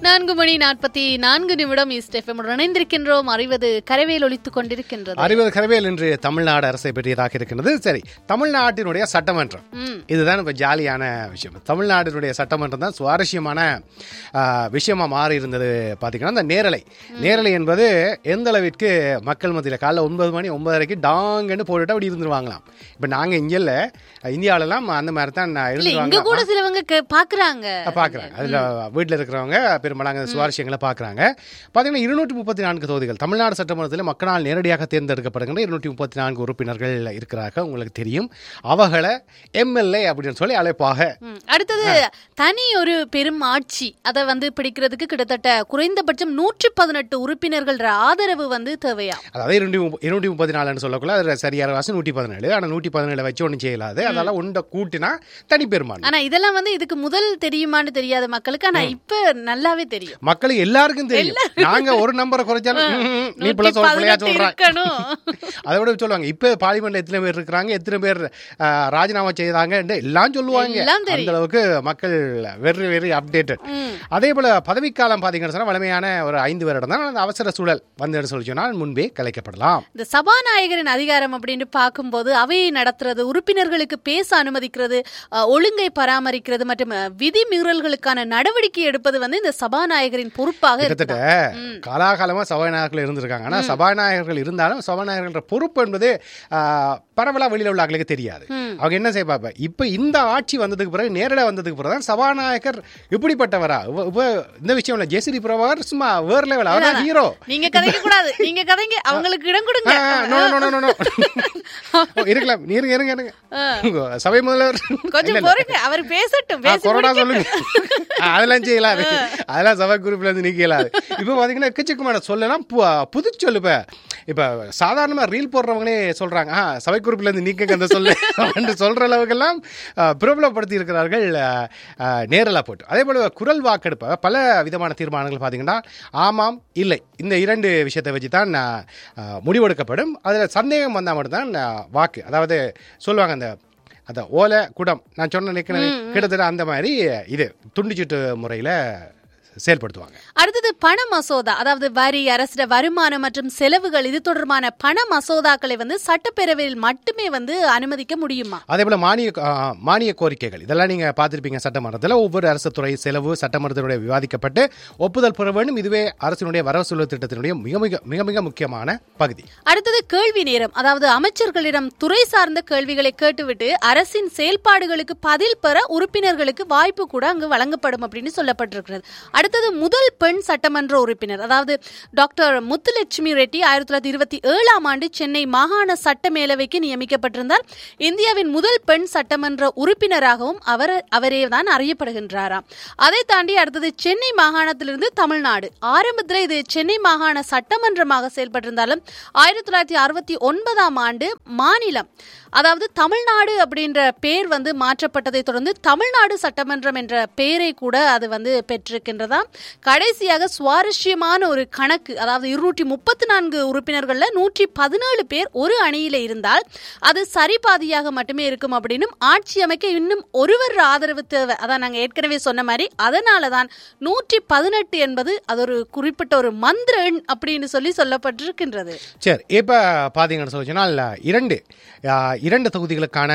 நான்கு மணி நாற்பத்தி நான்கு நிமிடம் ஈஸ்ட் எஃப்எம் இணைந்திருக்கின்றோம் அறிவது கரவேல் ஒலித்துக் கொண்டிருக்கின்றது அறுபது கரவேல் என்று தமிழ்நாடு அரசை பற்றியதாக இருக்கின்றது சரி தமிழ்நாட்டினுடைய சட்டமன்றம் ம். இதுதான் இப்ப ஜாலியான விஷயம் தமிழ்நாட்டினுடைய சட்டமன்றம் தான் சுவாரஸ்யமான ஆ, விஷயமா மாறி இருந்தது பாத்தீங்கன்னா இந்த நேரலை நேரலை என்பது எந்த அளவிற்கு மக்கள் மத்தியில் காலைல ஒன்பது மணி ஒன்பதரைக்கு டாங்கன்னு போட்டுட்டு அப்படி இருந்துருவாங்களாம் இப்ப நாங்க இங்க இல்ல இந்தியாவிலலாம் அந்த மாதிரி தான் இல்ல இங்க இருந்துருவாங்க கூட சிலவங்க கே- பாக்குறாங்க பார்க்குறாங்க அதில் வீட்டில் இருக்கிறவங்க பெரும்பாலான சுவாரஸ்யங்களை பார்க்குறாங்க பார்த்தீங்கன்னா இருநூற்றி முப்பத்தி நான்கு தொகுதிகள் தமிழ்நாடு சட்டமன்றத்தில் மக்களால் நேரடியாக தேர்ந்தெடுக்கப்படுகின்ற இருநூற்றி முப்பத்தி நான்கு உறுப்பினர்கள் இருக்கிறார்கள் உங்களுக்கு தெரியும் அவகளை எம்எல்ஏ அப்படின்னு சொல்லி அழைப்பாக ம். அடுத்தது தனி ஒரு பெரும் ஆட்சி அதை வந்து பிடிக்கிறதுக்கு கிட்டத்தட்ட குறைந்தபட்சம் நூற்றி பதினெட்டு உறுப்பினர்கள் ஆதரவு வந்து தேவையா அதாவது இருநூற்றி முப்ப- இருநூற்றி முப்பத்தி நாலுன்னு சொல்லக்குள்ள அது சரியான வாசம் நூற்றி பதினேழு ஆனால் நூற்றி பதினேழு வச்சு ஒன்றும் செய்யலாது அதெல்லாம் உண்டை கூட்டினா தனி பெரும்பான்மை ஆனா இதெல்லாம் வந்து இதுக்கு முதல் தெரியுமான்னு தெரியாத மக்களுக்கு ஆனா இப்ப நல்லாவே தெரியும் மக்களுக்கு எல்லாருக்கும் தெரியும் நாங்க ஒரு நம்பரை குறைச்சாலும் ம், ம், நீ பிள்ளை சொல் பிள்ளையா பதினெட்டு சொல்றாங்க இருக்கணும். அதை விட சொல்லுவாங்க இப்ப பார்லிமெண்ட்ல எத்தனை பேர் இருக்கிறாங்க எத்தனை பேர் ஆ, ராஜினாமா செய்தாங்க எல்லாம் சொல்லுவாங்க எல்லாம் தெரியும். அந்த அளவுக்கு மக்கள் வெரி வெரி அப்டேட்டட் அதே போல பதவிக்காலம் பாத்தீங்கன்னு சொன்னா வலிமையான ஒரு ஐந்து வருடம் தான் அந்த அவசர சூழல் வந்து சொல்லி சொன்னால் முன்பே கலைக்கப்படலாம் இந்த சபாநாயகரின் அதிகாரம் அப்படின்னு பார்க்கும்போது அவையை நடத்துறது உறுப்பினர்களுக்கு பேச அனுமதிக்கிறது அஹ், ஒழுங்கை பராமரிக்கிறது மற்றும் அஹ், விதி மீறல்களுக்கான நடவடிக்கை எடுப்பது வந்து இந்த சபாநாயகரின் பொறுப்பாக கிட்டத்தட்ட இருக்கு காலாகாலமா சபாநாயகர்கள் இருந்திருக்காங்க ஆனா சபாநாயகர்கள் இருந்தாலும் சபாநாயகர்கள பொறுப்பு என்பது ஆ, பரவலா வெளியில உள்ள ஆட்களுக்கு தெரியாது அவங்க என்ன செய்ய பார்ப்ப இப்ப இந்த ஆட்சி வந்ததுக்கு பிறகு நேரடியா வந்ததுக்கு பிறகு தான் சபாநாயகர் இப்படிப்பட்டவரா இப்ப- இப்ப இந்த விஷயம் இல்ல ஜெயஸ்ரீ பிரபாகர் சும்மா வேற லெவல் அவர் ஹீரோ நீங்க கதைக்க கூடாது நீங்க கதைங்க அவங்களுக்கு இடம் கொடுங்க நோ நோ நோ நோ இருக்கலாம் நீ இருங்க இருங்க இருங்க உங்க சபை முதல்வர் கொஞ்சம் இல்ல, இல்ல. பொறுங்க அவர் பேசட்டும் ஆ, பேசி கொரோனா முடிக்கட்டும். சொல்லுங்க ஆ, அதெல்லாம் செய்யலாது அதெல்லாம் சபை குரூப்ல இருந்து நீக்கலாது இப்போ பாத்தீங்கன்னா எக்கச்சக்கமான சொல்லலாம் பு- புது சொல்லு இப்ப இப்ப சாதாரணமா ரீல் போடுறவங்களே சொல்றாங்க ஆ சபை குரூப்ல இருந்து நீக்க அந்த சொல்லு என்று சொல்ற அளவுக்கெல்லாம் ஆ, பிரபலப்படுத்தி இருக்கிறார்கள் ஆ, ஆ, நேரலா போட்டு அதே போல குரல் வாக்கெடுப்ப பல விதமான தீர்மானங்கள் பாத்தீங்கன்னா ஆமாம் இல்லை இந்த இரண்டு விஷயத்தை வச்சு தான் ஆ, ஆ, முடிவெடுக்கப்படும் அதுல சந்தேகம் வந்தா மட்டும்தான் ஆ, வாக்கு அதாவது சொல்லுவாங்க அந்த அந்த ஓலை குடம் நான் சொன்ன நிற்கிறேன் கிட்டத்தட்ட அந்த மாதிரி இது துண்டிச்சிட்டு முறையில் செயல்படுத்துவாங்க அடுத்தது பண மசோதா அதாவது வரி அரசு வருமானம் மற்றும் செலவுகள் இது தொடர்பான பண மசோதாக்களை வந்து சட்டப்பேரவையில் மட்டுமே வந்து அனுமதிக்க முடியுமா அதே போல மானிய ஆ, மானிய கோரிக்கைகள் இதெல்லாம் நீங்க பார்த்திருப்பீங்க சட்டமன்றத்தில் ஒவ்வொரு அரசு துறை செலவு சட்டமன்றத்தினுடைய விவாதிக்கப்பட்டு ஒப்புதல் பெற வேண்டும் இதுவே அரசினுடைய வரவு செலவு திட்டத்தினுடைய மிக மிக மிக மிக முக்கியமான பகுதி அடுத்தது கேள்வி நேரம் அதாவது அமைச்சர்களிடம் துறை சார்ந்த கேள்விகளை கேட்டுவிட்டு அரசின் செயல்பாடுகளுக்கு பதில் பெற உறுப்பினர்களுக்கு வாய்ப்பு கூட அங்கு வழங்கப்படும் அப்படின்னு சொல்லப்பட்டிருக்கிறது அடுத்தது முதல் பெண் சட்டமன்ற உறுப்பினர் அதாவது டாக்டர் முத்துலட்சுமி ரெட்டி ஆயிரத்தி தொள்ளாயிரத்தி இருபத்தி ஏழாம் ஆண்டு சென்னை மாகாண சட்ட மேலவைக்கு நியமிக்கப்பட்டிருந்தார் இந்தியாவின் முதல் பெண் சட்டமன்ற உறுப்பினராகவும் அவர் அவரே தான் அறியப்படுகின்றாராம் அதை தாண்டி அடுத்தது சென்னை மாகாணத்திலிருந்து தமிழ்நாடு ஆரம்பத்தில் இது சென்னை மாகாண சட்டமன்றமாக செயல்பட்டிருந்தாலும் ஆயிரத்தி தொள்ளாயிரத்தி அறுபத்தி ஒன்பதாம் ஆண்டு மாநிலம் அதாவது தமிழ்நாடு அப்படின்ற பேர் வந்து மாற்றப்பட்டதை தொடர்ந்து தமிழ்நாடு சட்டமன்றம் என்ற பெயரை கூட அது வந்து பெற்றிருக்கின்றதா கடைசியாக சுவாரஸ்யமான ஒரு கணக்கு அதாவது இருநூற்றி முப்பத்தி நான்கு உறுப்பினர்கள்ல நூற்றி பதினேழு பேர் ஒரு அணியில இருந்தால் அது சரிபாதியாக மட்டுமே இருக்கும் அப்படின்னும் ஆட்சி அமைக்க இன்னும் ஒருவர் ஆதரவு தேவை அதான் நாங்க ஏற்கனவே சொன்ன மாதிரி அதனால தான் நூற்றி பதினெட்டு என்பது அது ஒரு குறிப்பிட்ட ஒரு மந்திர எண் அப்படின்னு சொல்லி சொல்லப்பட்டிருக்கின்றது சரி இப்போ பார்த்தீங்கன்னு சொல்லி சொன்னால் இரண்டு ஆ, இரண்டு தொகுதிகளுக்கான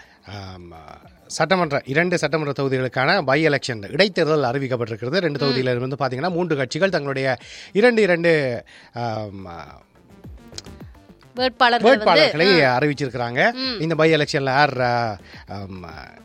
ஆம், சட்டமன்ற இரண்டு சட்டமன்ற தொகுதிகளுக்கான பை எலெக்ஷன் இடைத்தேர்தல் அறிவிக்கப்பட்டிருக்கிறது ரெண்டு தொகுதியில இருந்து பார்த்தீங்கன்னா மூன்று கட்சிகள் தங்களுடைய இரண்டு இரண்டு ஆம், வேட்பாளர்கள் வந்து வேட்பாளர்களை அறிவிச்சிருக்கிறாங்க இந்த பை எலெக்ஷன்ல யார் ஆ, ஆம்,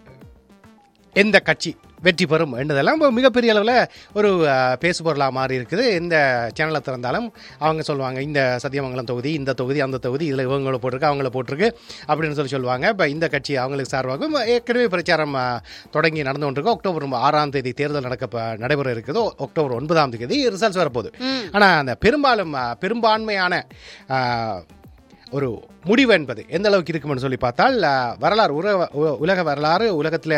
எந்த கட்சி வெற்றி பெறும் என்றதெல்லாம் ஒரு மிகப்பெரிய அளவில் ஒரு ஆ, பேசுபொருளாக மாறி இருக்குது இந்த சேனலை திறந்தாலும் அவங்க சொல்லுவாங்க இந்த சத்தியமங்கலம் தொகுதி இந்த தொகுதி அந்த தொகுதி இதில் இவங்கள போட்டிருக்கு அவங்கள போட்டிருக்கு அப்படின்னு சொல்லி சொல்லுவாங்க இப்போ இந்த கட்சி அவங்களுக்கு சார்பாகவும் ஏற்கனவே பிரச்சாரம் ஆ, தொடங்கி நடந்து கொண்டிருக்கு அக்டோபர் ஆறாம் தேதி தேர்தல் நடக்க ப- நடைபெற இருக்குது அக்டோபர் ஒன்பதாம் தேதி ரிசல்ட்ஸ் வரப்போகுது ஆனால் அந்த பெரும்பாலும் ஆ, பெரும்பான்மையான ஆ, ஒரு முடிவு என்பது எந்த அளவுக்கு இருக்கும்னு சொல்லி பார்த்தால் அஹ், வரலாறு உலக உ- உலக வரலாறு உலகத்தில்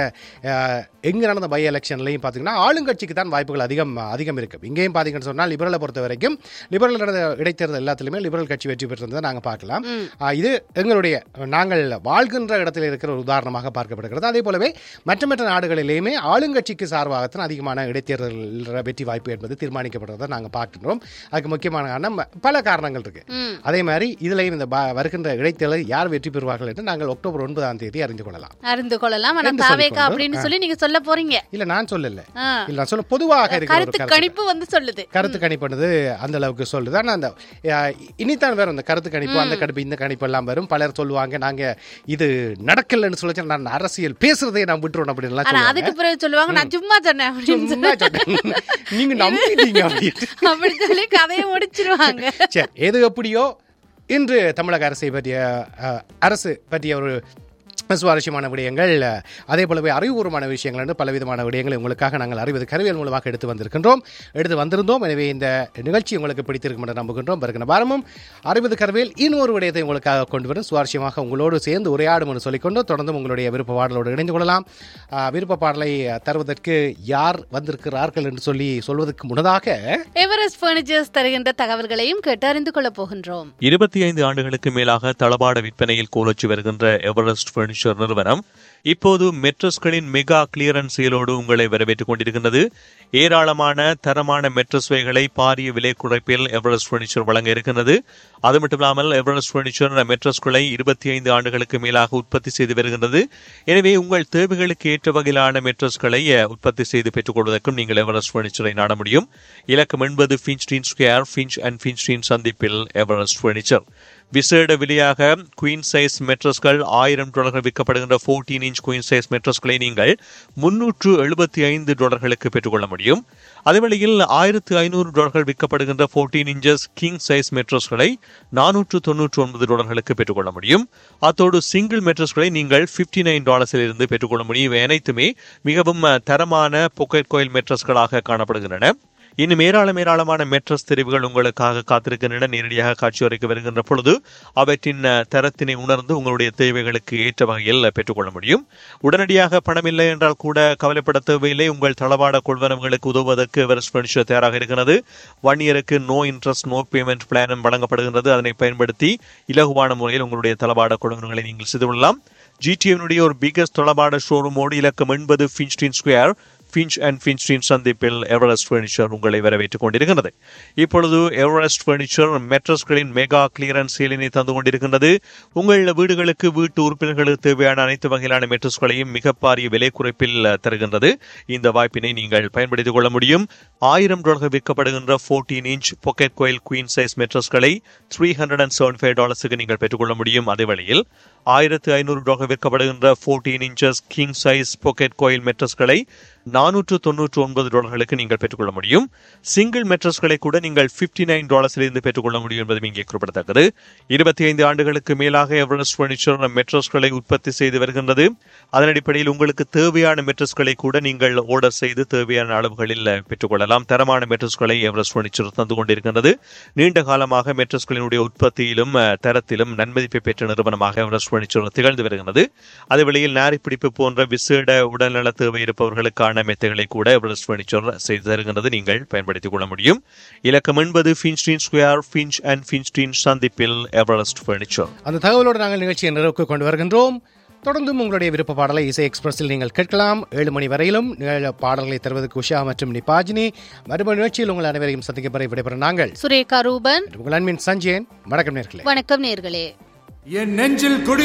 எங்கே நடந்த பை எலெக்ஷன்லையும் பார்த்தீங்கன்னா ஆளுங்கட்சிக்கு தான் வாய்ப்புகள் அதிகம் அதிகம் இருக்கு இங்கேயும் பார்த்தீங்கன்னு சொன்னால் லிபரலை பொறுத்த வரைக்கும் லிபரல் நடந்த இடைத்தேர்தல் எல்லாத்துலேயுமே லிபரல் கட்சி வெற்றி பெற்றிருந்ததை நாங்கள் பார்க்கலாம் அஹ், இது எங்களுடைய நாங்கள் வாழ்கின்ற இடத்துல இருக்கிற ஒரு உதாரணமாக பார்க்கப்படுகிறது அதே போலவே மற்ற மற்ற நாடுகளிலேயுமே ஆளுங்கட்சிக்கு சார்பாகத்தான் அதிகமான இடைத்தேர்தல் வெற்றி வாய்ப்பு என்பது தீர்மானிக்கப்படுறதை நாங்கள் பார்க்கின்றோம் அதுக்கு முக்கியமான காரணம் பல காரணங்கள் இருக்கு அதே மாதிரி இதுலயும் இந்த ப- வருகின்ற இடைத்தேர்தல் யார் வெற்றி பெறுவார்கள் என்று நாங்கள் அக்டோபர் ஒன்பதாம் தேதி அறிந்து கொள்ளலாம் அறிந்து கொள்ளலாம் ஆனா என்று தாவேகா சொல்லிக்கொண்டு, அப்படின்னு சொல்லி நீங்க சொல்ல போறீங்க இல்ல நான் சொல்லல ஆ. இல்ல நான் சொல்ல பொதுவாக இருக்கிற ஒரு கருத்து கருத்து கணிப்பு வந்து சொல்லுது கருத்து கணிப்புனது அந்த அளவுக்கு சொல்லுது ஆனால் அந்த அஹ், இனித்தான் வேற அந்த கருத்து கணிப்பு அந்த கணிப்பு இந்த கணிப்பு எல்லாம் வரும் பலர் சொல்லுவாங்க நாங்க இது நடக்கலன்னு சொல்லி நான் அரசியல் பேசுறதே நான் விட்டுறோம் அப்படின்னு எல்லாம் ஆனா சொல்லுவாங்க அதுக்கு பிறகு சொல்லுவாங்க நான் சும்மா சொன்னேன் அப்படின்னு சும்மா சொன்னேன். நீங்க நம்பிட்டீங்க அப்படின்ட்டு அப்படி சொல்லி கதையை முடிச்சிருவாங்க சரி எது எப்படியோ இன்று தமிழக அரசை பற்றிய அஹ், அரசு பற்றிய ஒரு சுவாரஸ்யமான விடயங்கள் அஹ், அதே போலவே அறிவுபூர்வமான விஷயங்கள் என்று பலவிதமான விடயங்களை உங்களுக்காக நாங்கள் அறிவது கருவியல் மூலமாக எடுத்து வந்திருக்கின்றோம் எடுத்து வந்திருந்தோம் எனவே இந்த நிகழ்ச்சி உங்களுக்கு பிடித்திருக்கும் என்று நம்புகின்றோம் வருகிற வாரமும் அறிவது கருவியல் இன்னொரு விடயத்தை உங்களுக்காக கொண்டு வரும் சுவாரஸ்யமாக உங்களோடு சேர்ந்து உரையாடும் என்று சொல்லிக்கொண்டு தொடர்ந்து உங்களுடைய விருப்ப பாடலோடு இணைந்து கொள்ளலாம் அஹ், விருப்ப பாடலை அஹ், தருவதற்கு யார் வந்திருக்கிறார்கள் என்று சொல்லி சொல்வதற்கு முன்னதாக எவரெஸ்ட் பர்னிச்சர்ஸ் தருகின்ற தகவல்களையும் கேட்டு அறிந்து கொள்ளப் போகின்றோம் இருபத்தி ஐந்து ஆண்டுகளுக்கு மேலாக தளபாட விற்பனையில் கோலச்சு வருகின்ற எவரெஸ்ட் பர்னிச்சர் நிறுவனம் இப்போது மெட்ரஸ்களின் மெகா கிளியரன்ஸ் சேலோடு உங்களை வரவேற்றுக் கொண்டிருக்கின்றது ஏராளமான தரமான மெட்ரஸ் வகைகளை பாரிய விலை குறைப்பில் எவரெஸ்ட் பர்னிச்சர் வழங்க இருக்கின்றது அது மட்டுமில்லாமல் எவரெஸ்ட் பர்னிச்சர் மெட்ரஸ்களை இருபத்தி ஐந்து ஆண்டுகளுக்கு மேலாக உற்பத்தி செய்து வருகின்றது எனவே உங்கள் தேவைகளுக்கு ஏற்ற வகையிலான மெட்ரஸ்களை அஹ், உற்பத்தி செய்து பெற்றுக் கொள்வதற்கும் நீங்கள் எவரெஸ்ட் பர்னிச்சரை நாட முடியும் இலக்கம் என்பது Finchdene square Finch and Finchdene சந்திப்பில் எவரெஸ்ட் பர்னிச்சர் விசேட விலையாக குயின் சைஸ் மெட்ரஸ்கள் ஆயிரம் டாலர்கள் விற்கப்படுகின்ற 14 இன்ச் குயின் சைஸ் மெட்ரஸ்களை நீங்கள் முன்னூற்று எழுபத்தி ஐந்து டாலர்களுக்கு பெற்றுக்கொள்ள முடியும் அதேவேளையில் ஆயிரத்து ஐநூறு டாலர்கள் விற்கப்படுகின்ற 14 இன்ச்சஸ் கிங் சைஸ் மெட்ரஸ்களை நானூற்று தொன்னூற்று ஒன்பது டாலர்களுக்கு பெற்றுக்கொள்ள முடியும் அத்தோடு சிங்கிள் மெட்ரஸ்களை நீங்கள் 59 நைன் டாலர்ஸில் இருந்து பெற்றுக்கொள்ள முடியும் இவை அனைத்துமே மிகவும் அஹ், தரமான பொக்கெட் கோயில் மெட்ரஸ்களாக காணப்படுகின்றன இன்னும் ஏராளம் ஏராளமான மெட்ரஸ் தெரிவுகள் உங்களுக்காக காத்திருக்கின்றன நேரடியாக காட்சி வரைக்கு வருகின்ற பொழுது அவற்றின் அஹ், தரத்தினை உணர்ந்து உங்களுடைய தேவைகளுக்கு ஏற்ற வகையில் பெற்றுக்கொள்ள முடியும் உடனடியாக பணம் இல்லை என்றால் கூட கவலைப்பட தேவையில்லை உங்கள் தளவாட கொள்வனவுகளுக்கு உதவுவதற்கு எவரெஸ்ட் பர்னிச்சர் தயாராக இருக்கிறது ஒன் இயருக்கு நோ இன்ட்ரெஸ்ட் நோ பேமெண்ட் பிளானும் வழங்கப்படுகின்றது அதனை பயன்படுத்தி இலகுவான முறையில் உங்களுடைய தளவாட கொள்வனவுகளை நீங்கள் செய்து கொள்ளலாம் ஜிடிஎனுடைய ஒரு பிகஸ்ட் தளபாட ஷோரூமோடு இலக்கம் எண்பது Finchdene square Finch and Finchdene சந்திப்பில் எவரெஸ்ட் ஃபர்னிச்சர் உங்களை வரவேற்றுக் கொண்டிருக்கிறது இப்பொழுது எவரெஸ்ட் ஃபர்னிச்சர் மெட்ரஸ்களின் மெகா கிளியரன்ஸ் சேலினை தந்து கொண்டிருக்கின்றது உங்கள் வீடுகளுக்கு வீட்டு உறுப்பினர்களுக்கு தேவையான அனைத்து வகையிலான மெட்ரஸ்களையும் மிக பாரிய விலை குறைப்பில் அஹ், தருகின்றது இந்த வாய்ப்பினை நீங்கள் பயன்படுத்திக் கொள்ள முடியும் ஆயிரம் டாலர்கள் விற்கப்படுகின்ற 14 inch pocket coil queen size மெட்ரஸ்களை three hundred and seven five டாலர்ஸுக்கு நீங்கள் பெற்றுக்கொள்ள முடியும் அதே வேளையில் ஆயிரத்து ஐநூறு டாலர்கள் விற்கப்படுகின்ற 14 inches king size pocket coil மெட்ரஸ்களை நானூற்று தொன்னூற்று ஒன்பது டாலர்களுக்கு நீங்கள் பெற்றுக்கொள்ள முடியும் சிங்கிள் மெட்ரஸ்களை கூட நீங்கள் 59 நைன் டாலர்ஸிலிருந்து பெற்றுக்கொள்ள முடியும் என்பதும் இங்கே குறிப்பிடத்தக்கது இருபத்தி ஐந்து ஆண்டுகளுக்கு மேலாக எவரெஸ்ட் பர்னிச்சர் மெட்ரஸ்களை உற்பத்தி செய்து வருகின்றது அதன் அடிப்படையில் உங்களுக்கு தேவையான மெட்ரஸ்களை கூட நீங்கள் ஆர்டர் செய்து தேவையான அளவுகளில் பெற்றுக்கொள்ளலாம் தரமான மெட்ரஸ்களை எவரெஸ்ட் பர்னிச்சர் தந்து கொண்டிருக்கின்றது நீண்ட காலமாக மெட்ரஸ்களினுடைய உற்பத்தியிலும் அஹ், தரத்திலும் நன்மதிப்பை பெற்ற நிறுவனமாக எவரெஸ்ட் பர்னிச்சர் திகழ்ந்து வருகிறது அதே வேளையில் நாரி பிடிப்பு போன்ற விசேட உடல்நல தேவை இருப்பவர்களுக்கான மெத்தைகளை கூட எவரெஸ்ட் பர்னிச்சர் செய்து தருகின்றது நீங்கள் பயன்படுத்திக் கொள்ள முடியும் இலக்கம் என்பது Finchdene square Finch and Finchdene சந்திப்பில் எவரெஸ்ட் பர்னிச்சர் அந்த தகவலோடு நாங்கள் நிகழ்ச்சியை நிறைவுக்கு கொண்டு வருகின்றோம் தொடர்ந்தும் உங்களுடைய விருப்ப பாடலை இசை எக்ஸ்பிரஸில் நீங்கள் கேட்கலாம் ஏழு மணி வரையிலும் நிகழ பாடல்களை தருவதற்கு உஷா மற்றும் நிபாஜினி மறுபடி நிகழ்ச்சியில் உங்கள் அனைவரையும் சந்திக்க பெற விடைபெற நாங்கள் சுரேகா ரூபன் உங்கள் அன்பின் சஞ்சயன் வணக்கம் நேர்களே வணக்கம் நேர்களே என் நெஞ்சில் குடி